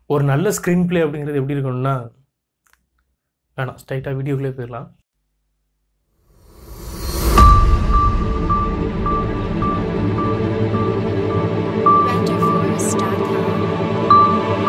ஒரு நல்ல screen play அப்படிங்கிறது எப்படி இருக்கணும்னா வேணாம் ஸ்ட்ரைட்டாக வீடியோக்குள்ளே போயிடலாம் RenderForest.com.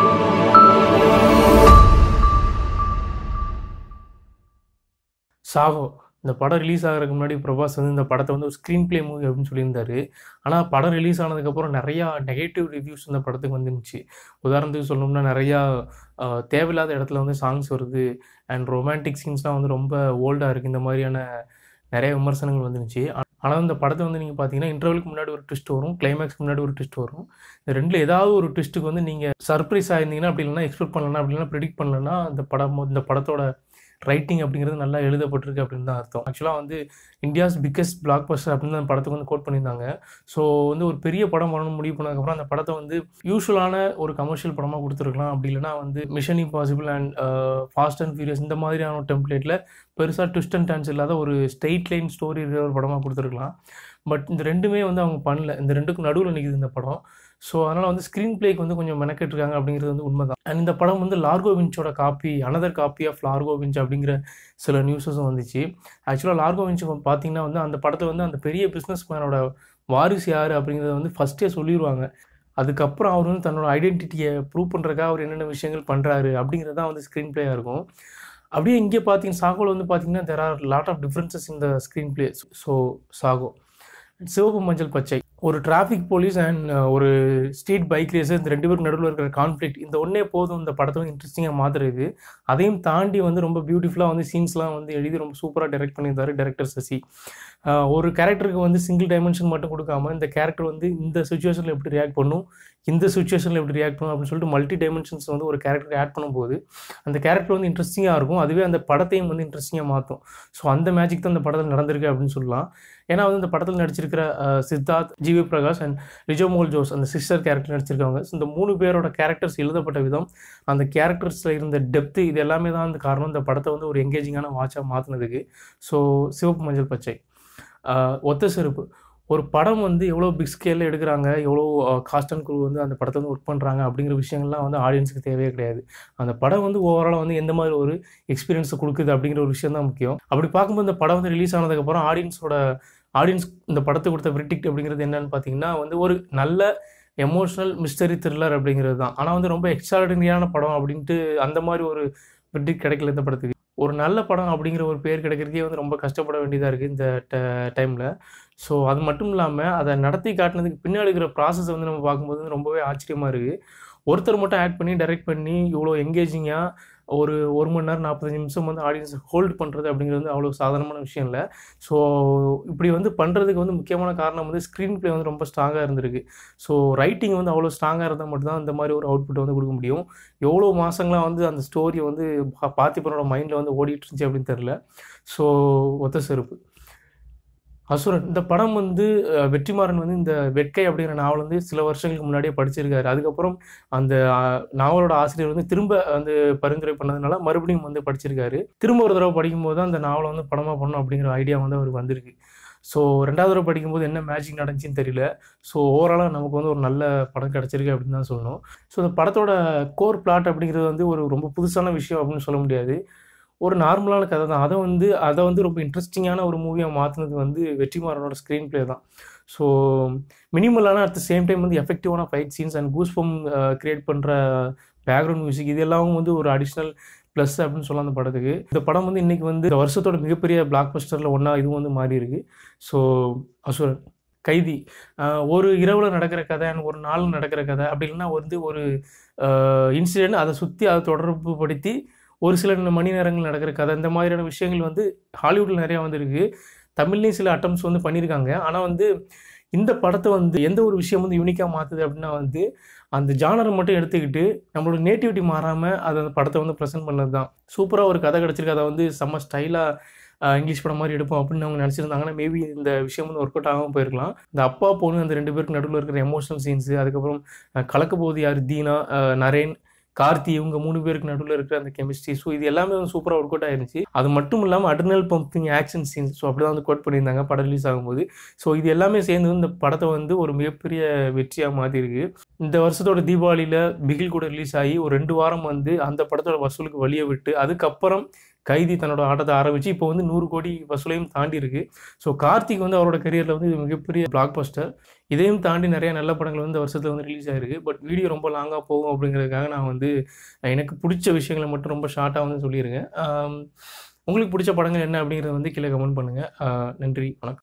சாகோ இந்த படம் ரிலீஸ் ஆகிறதுக்கு முன்னாடி பிரபாஸ் வந்து இந்த படத்தை வந்து ஒரு ஸ்க்ரீன் ப்ளே மூவி அப்படின்னு சொல்லியிருந்தாரு ஆனால் படம் ரிலீஸ் ஆனதுக்கப்புறம் நிறையா நெகட்டிவ் ரிவ்யூஸ் இந்த படத்துக்கு வந்துருந்துச்சு உதாரணத்துக்கு சொல்லணும்னா நிறையா ஆஹ், தேவையில்லாத இடத்துல வந்து சாங்ஸ் வருது அண்ட் ரொமான்டிக் சீன்ஸ்லாம் வந்து ரொம்ப ஓல்டாக இருக்குது இந்த மாதிரியான நிறைய விமர்சனங்கள் வந்துருந்துச்சு ஆனால் இந்த படத்தை வந்து நீங்கள் பார்த்தீங்கன்னா இன்டர்வலுக்கு முன்னாடி ஒரு ட்விஸ்ட் வரும் கிளைமேக்ஸ்க்கு முன்னாடி ஒரு ட்விஸ்ட் வரும் இந்த ரெண்டில் ஏதாவது ஒரு ட்விஸ்ட்டுக்கு வந்து நீங்கள் சர்ப்ரைஸ் ஆயிருந்தீங்கன்னா அப்படி இல்லைன்னா எக்ஸ்பெக்ட் பண்ணலன்னா அப்படி இல்லைன்னா ப்ரிடிக்ட் பண்ணலன்னா இந்த படம் இந்த படத்தோட ரைட்டிங் அப்படிங்கிறது நல்லா எழுதப்பட்டிருக்கு அப்படின்னு தான் அர்த்தம் ஆக்சுவலாக வந்து இந்தியாஸ் பிக்கஸ்ட் பிளாக் பஸ்டர் அப்படின்னு அந்த படத்துக்கு வந்து கோட் பண்ணியிருந்தாங்க ஸோ வந்து ஒரு பெரிய படம் வரணும்னு முடிவு பண்ணதுக்கப்புறம் அந்த படத்தை வந்து யூஸ்வலான ஒரு கமர்ஷியல் படமாக கொடுத்துருக்கலாம் அப்படி இல்லைன்னா வந்து mission impossible and fast and furious இந்த மாதிரியான ஒரு டெம்ப்ளேட்டில் பெருசாக ட்விஸ்ட் அண்ட் டர்ன்ஸ் இல்லாத ஒரு ஸ்ட்ரெயிட் லைன் ஸ்டோரி இருக்கிற ஒரு படமாக கொடுத்துருக்கலாம் பட் இந்த ரெண்டுமே வந்து அவங்க பண்ணல இந்த ரெண்டுக்கும் நடுவில் நிற்குது இந்த படம் ஸோ அதனால் வந்து ஸ்க்ரீன் பிளேக்கு வந்து கொஞ்சம் மெனக்கெட்டுருக்காங்க அப்படிங்கிறது வந்து உண்மை தான் அண்ட் இந்த படம் வந்து லார்கோ வின்ச்சோட copy another copy of Largo Winch அப்படிங்கிற சில நியூஸஸும் வந்துச்சு ஆக்சுவலாக லார்கோ வின்ச் பார்த்தீங்கன்னா வந்து அந்த படத்தில் வந்து அந்த பெரிய பிஸ்னஸ் மேனோட வாரிசு யார் அப்படிங்கிறத வந்து ஃபஸ்ட்டே சொல்லிடுவாங்க அதுக்கப்புறம் அவர் வந்து தன்னோட ஐடென்டிட்டியை ப்ரூவ் பண்ணுறதுக்காக அவர் என்னென்ன விஷயங்கள் பண்ணுறாரு அப்படிங்கிறது தான் வந்து ஸ்க்ரீன் பிளேயாக இருக்கும் அப்படியே இங்கே பார்த்தீங்கன்னா சாகோவில் வந்து பார்த்தீங்கன்னா there are lot of differences இந்த ஸ்க்ரீன் பிளே ஸோ சாகோ சிவப்பு மஞ்சள் பச்சை ஒரு டிராஃபிக் போலீஸ் அண்ட் ஒரு ஸ்ட்ரீட் பைக் ரேஸர் இந்த ரெண்டு பேருக்கு நடுவில் இருக்கிற கான்ஃப்ளிக்ட் இந்த ஒன்றே போதும் இந்த படத்தை வந்து இன்ட்ரெஸ்டிங்காக மாற்றுறது அதையும் தாண்டி வந்து ரொம்ப பியூட்டிஃபுல்லாக வந்து சீன்ஸ்லாம் வந்து எழுதி ரொம்ப சூப்பராக டைரக்ட் பண்ணியிருந்தாரு டைரக்டர் சசி ஆஹ் ஒரு கேரக்டருக்கு வந்து சிங்கிள் டைமென்ஷன் மட்டும் கொடுக்காம இந்த கேரக்டர் வந்து இந்த சுச்சுவேஷனில் எப்படி ரியாக்ட் பண்ணும் இந்த சுச்சுவேஷனில் எப்படி ரியாக்ட் பண்ணும் அப்படின்னு சொல்லிட்டு மல்டி டைமென்ஷன்ஸ் வந்து ஒரு கேரக்டர் ஆட் பண்ணும்போது அந்த கேரக்டர் வந்து இன்ட்ரெஸ்டிங்காக இருக்கும் அதுவே அந்த படத்தையும் வந்து இன்ட்ரெஸ்டிங்காக மாற்றும் ஸோ அந்த மேஜிக் தான் இந்த படத்தில் நடந்திருக்கு அப்படின்னு சொல்லலாம் ஏன்னா வந்து இந்த படத்தில் நடிச்சிருக்கிற அஹ், சித்தார்த் ஜிவி பிரகாஷ் அண்ட் ரிஜோமோல் ஜோஸ் அந்த சிஸ்டர் கேரக்டர் நடிச்சிருக்காங்க ஸோ இந்த மூணு பேரோட கேரக்டர்ஸ் எழுதப்பட்ட விதம் அந்த கேரக்டர்ஸில் இருந்த டெப்த்து இது எல்லாமே தான் அந்த காரணம் இந்த படத்தை வந்து ஒரு எங்கேஜிங்கான வாட்சாக மாற்றினதுக்கு ஸோ சிவப்பு மஞ்சள் பச்சை அஹ், ஒத்த செருப்பு ஒரு படம் வந்து எவ்வளோ பிக் ஸ்கேலில் எடுக்கிறாங்க எவ்வளோ காஸ்ட் அண்ட் குரூ வந்து அந்த படத்தை வந்து ஒர்க் பண்ணுறாங்க அப்படிங்கிற விஷயங்கள்லாம் வந்து ஆடியன்ஸுக்கு தேவையே கிடையாது அந்த படம் வந்து ஓவராலாக வந்து எந்த மாதிரி ஒரு எக்ஸ்பீரியன்ஸை கொடுக்குது அப்படிங்கிற ஒரு விஷயம் தான் முக்கியம் அப்படி பார்க்கும்போது இந்த படம் வந்து ரிலீஸ் ஆனதுக்கப்புறம் ஆடியன்ஸோட ஆடியன்ஸ் இந்த படத்தை கொடுத்த பிரிட்டிக்ட் அப்படிங்கிறது என்னன்னு பார்த்தீங்கன்னா வந்து ஒரு நல்ல எமோஷனல் மிஸ்டரி த்ரில்லர் அப்படிங்கிறது தான் ஆனால் வந்து ரொம்ப எக்ஸ்ட்ராடினரியான படம் அப்படின்ட்டு அந்த மாதிரி ஒரு பிரிட்டிக் கிடைக்கல இந்த படத்துக்கு ஒரு நல்ல படம் அப்படிங்கிற ஒரு பேர் கிடைக்கிறதுக்கே வந்து ரொம்ப கஷ்டப்பட வேண்டியதாக இருக்குது இந்த டைமில் ஸோ அது மட்டும் இல்லாமல் அதை நடத்தி காட்டினதுக்கு பின்னாடி இருக்கிற ப்ராசஸ் வந்து நம்ம பார்க்கும்போது வந்து ரொம்பவே ஆச்சரியமாக இருக்குது ஒருத்தர் மட்டும் ஆட் பண்ணி டைரக்ட் பண்ணி இவ்வளோ எங்கேஜிங்காக ஒரு ஒரு மணி நேரம் நாற்பத்தஞ்சு நிமிஷம் வந்து ஆடியன்ஸை ஹோல்ட் பண்ணுறது அப்படிங்கிறது வந்து அவ்வளோ சாதாரணமான விஷயம் இல்லை ஸோ இப்படி வந்து பண்ணுறதுக்கு வந்து முக்கியமான காரணம் வந்து ஸ்க்ரீன் ப்ளே வந்து ரொம்ப ஸ்ட்ராங்காக இருந்திருக்கு ஸோ ரைட்டிங் வந்து அவ்வளோ ஸ்ட்ராங்காக இருந்தால் மட்டும்தான் இந்த மாதிரி ஒரு அவுட்புட் வந்து கொடுக்க முடியும் எவ்வளோ மாதங்களாக வந்து அந்த ஸ்டோரி வந்து பா- பார்த்திபனோட மைண்டில் வந்து ஓடிட்டு இருந்துச்சு அப்படின்னு தெரில ஸோ ஒத்த செருப்பு அசுரன் இந்த படம் வந்து அஹ், வெற்றிமாறன் வந்து இந்த வெட்கை அப்படிங்கிற நாவல் வந்து சில வருஷங்களுக்கு முன்னாடியே படிச்சிருக்காரு அதுக்கப்புறம் அந்த அஹ், நாவலோட ஆசிரியர் வந்து திரும்ப வந்து பரிந்துரை பண்ணதுனால மறுபடியும் வந்து படிச்சிருக்காரு திரும்ப ஒரு தடவை படிக்கும்போது தான் அந்த நாவலை வந்து படமாக பண்ணணும் அப்படிங்கிற ஐடியா வந்து அவருக்கு வந்திருக்கு ஸோ ரெண்டாவது தடவை படிக்கும்போது என்ன மேஜிக் நடந்துச்சுன்னு தெரியல ஸோ ஓவராலாக நமக்கு வந்து ஒரு நல்ல படம் கிடச்சிருக்கு அப்படின்னு தான் சொல்லணும் ஸோ இந்த படத்தோட கோர் பிளாட் அப்படிங்கிறது வந்து ஒரு ரொம்ப புதுசான விஷயம் அப்படின்னு சொல்ல முடியாது ஒரு நார்மலான கதை தான் அதை வந்து அதை வந்து ரொம்ப இன்ட்ரெஸ்டிங்கான ஒரு மூவியாக மாற்றினது வந்து வெற்றிமாறனோட ஸ்க்ரீன் ப்ளே தான் ஸோ மினிமலான அட் த சேம் டைம் வந்து எஃபெக்டிவான fight scenes and goosebump create பண்ணுற பேக்ரவுண்ட் மியூசிக் இது எல்லாம் வந்து ஒரு அடிஷ்னல் ப்ளஸ் அப்படின்னு சொல்லலாம் அந்த படத்துக்கு இந்த படம் வந்து இன்னைக்கு வந்து இந்த வருஷத்தோட மிகப்பெரிய பிளாக் பஸ்டரில் ஒன்றா இதுவும் வந்து மாறி இருக்கு ஸோ அசுரன் கைதி ஆஹ் ஒரு இரவில் நடக்கிற கதை and ஒரு நாள் நடக்கிற கதை அப்படி இல்லைன்னா வந்து ஒரு இன்சிடென்ட் அதை சுற்றி அதை தொடர்பு படுத்தி ஒரு சில மணி நேரங்கள் நடக்கிற கதை இந்த மாதிரியான விஷயங்கள் வந்து ஹாலிவுட்டில் நிறையா வந்திருக்கு தமிழ்லேயும் சில அட்டம்ஸ் வந்து பண்ணியிருக்காங்க ஆனால் வந்து இந்த படத்தை வந்து எந்த ஒரு விஷயம் வந்து யூனிக்காக மாற்றுது அப்படின்னா வந்து அந்த ஜானரை மட்டும் எடுத்துக்கிட்டு நம்மளோட நேட்டிவிட்டி மாறாமல் அதை அந்த படத்தை வந்து ப்ரெசென்ட் பண்ணது தான் சூப்பராக ஒரு கதை கிடச்சிருக்கு அதை வந்து செம்ம ஸ்டைலாக இங்கிலீஷ் படம் மாதிரி எடுப்போம் அப்படின்னு அவங்க நினச்சிருந்தாங்கன்னா மேபி இந்த விஷயம் வந்து ஒர்க் அவுட் ஆகாமல் போயிருக்கலாம் இந்த அப்பா பொண்ணு அந்த ரெண்டு பேருக்கு நடுவில் இருக்கிற எமோஷனல் சீன்ஸு அதுக்கப்புறம் அஹ், கலக்க போகுது யார் தீனா அஹ், நரேன் கார்த்தி இவங்க மூணு பேருக்கு நடுவில் இருக்கிற அந்த கெமிஸ்ட்ரி ஸோ இது எல்லாமே வந்து சூப்பராக ஒர்க் அவுட் ஆயிருந்துச்சு அது மட்டும் இல்லாமல் adrenaline pumping action scenes so அப்படி தான் வந்து கோட் பண்ணியிருந்தாங்க படம் ரிலீஸ் ஆகும்போது ஸோ இது எல்லாமே சேர்ந்து வந்து இந்த படத்தை வந்து ஒரு மிகப்பெரிய வெற்றியாக மாற்றிருக்கு இந்த வருஷத்தோட தீபாவளியில் பிகில் கூட ரிலீஸ் ஆகி ஒரு ரெண்டு வாரம் வந்து அந்த படத்தோட வசூலுக்கு வழியை விட்டு அதுக்கப்புறம் கைதி தன்னோட ஆட்டத்தை ஆரம்பிச்சு இப்போ வந்து நூறு கோடி வசூலையும் தாண்டி இருக்கு ஸோ கார்த்திக் வந்து அவரோட கரியரில் வந்து இது மிகப்பெரிய பிளாக் பஸ்டர் இதையும் தாண்டி நிறைய நல்ல படங்கள் வந்து இந்த வருஷத்தில் வந்து ரிலீஸ் ஆயிருக்கு பட் வீடியோ ரொம்ப லாங்காக போகும் அப்படிங்கிறதுக்காக நான் வந்து எனக்கு பிடிச்ச விஷயங்களை மட்டும் ரொம்ப ஷார்ட்டாக வந்து சொல்லியிருக்கேன் ஆம், உங்களுக்கு பிடிச்ச படங்கள் என்ன அப்படிங்கிறத வந்து கீழே கமெண்ட் பண்ணுங்கள் நன்றி வணக்கம்